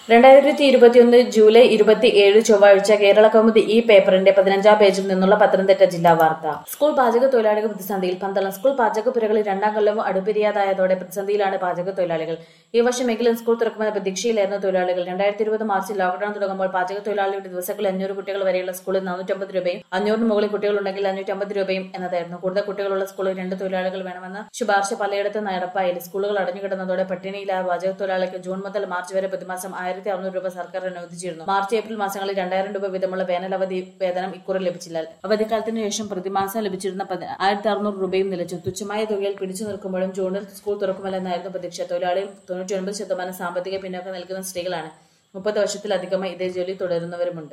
രണ്ടായിരത്തി ഇരുപത്തിയൊന്ന് ജൂലൈ ഇരുപത്തി ഏഴ് ചൊവ്വാഴ്ച കേരള കൗമുദി ഈ പേപ്പറിന്റെ പതിനഞ്ചാം പേജിൽ നിന്നുള്ള പത്തനംതിട്ട ജില്ലാ വാർത്ത സ്കൂൾ പാചക തൊഴിലാളികൾ പ്രതിസന്ധിയിൽ പന്തളം സ്കൂൾ പാചകപ്പുരകളിൽ രണ്ടാം കൊല്ലവും അടുപ്പിരിയാതായതോടെ പ്രതിസന്ധിയിലാണ് പാചക തൊഴിലാളികൾ ഈ വർഷമെങ്കിലും സ്കൂൾ തുറക്കുമെന്ന പ്രതീക്ഷയിലായിരുന്ന തൊഴിലാളികൾ രണ്ടായിരത്തി ഇരുപത് മാർച്ചിൽ ലോക്ഡൌൺ തുടങ്ങുമ്പോൾ പാചക തൊഴിലാളിയുടെ ദിവസങ്ങളിൽ അഞ്ഞൂറ് കുട്ടികൾ വരെയുള്ള സ്കൂളിൽ നാനൂറ്റമ്പത് രൂപയും അഞ്ഞൂറിന് മുകളിൽ കുട്ടികളുണ്ടെങ്കിൽ അഞ്ഞൂറ്റമ്പത് രൂപയും എന്നതായിരുന്നു കൂടുതൽ കുട്ടികളുള്ള സ്കൂളിൽ രണ്ട് തൊഴിലാളികൾ വേണമെന്ന ശുപാർശ പലയിടത്തും നടപ്പായാലും സ്കൂളുകൾ അടഞ്ഞുകിടന്നതോടെ പട്ടിണിയിലായ പാചക തൊഴിലാളിക്ക് ജൂൺ മുതൽ മാർച്ച് വരെ പ്രതിമാസം ആയിരത്തി അറുന്നൂറ് രൂപ സർക്കാർ അനുവദിച്ചിരുന്നു മാർച്ച് ഏപ്രിൽ മാസങ്ങളിൽ രണ്ടായിരം രൂപ വീതമുള്ള വേനൽ അവധി വേതനം ഇക്കുറി ലഭിച്ചില്ല അവധിക്കാലത്തിന് ശേഷം പ്രതിമാസം ലഭിച്ചിരുന്ന പതി- ആയിരത്തി അറുന്നൂറ് രൂപയും നിലച്ചു തുച്ഛമായ തുകയിൽ പിടിച്ചു നിൽക്കുമ്പോഴും ജൂണിൽ സ്കൂൾ തുറക്കുമല്ലെന്നായിരുന്നു പ്രതീക്ഷ തൊഴിലാളികൾ തൊണ്ണൂറ്റി ഒൻപത് ശതമാനം സാമ്പത്തിക പിന്നോക്കം നൽകുന്ന സ്ത്രീകളാണ് മുപ്പത് വർഷത്തിലധികമായി ഇതേ ജോലി തുടരുന്നവരുമുണ്ട്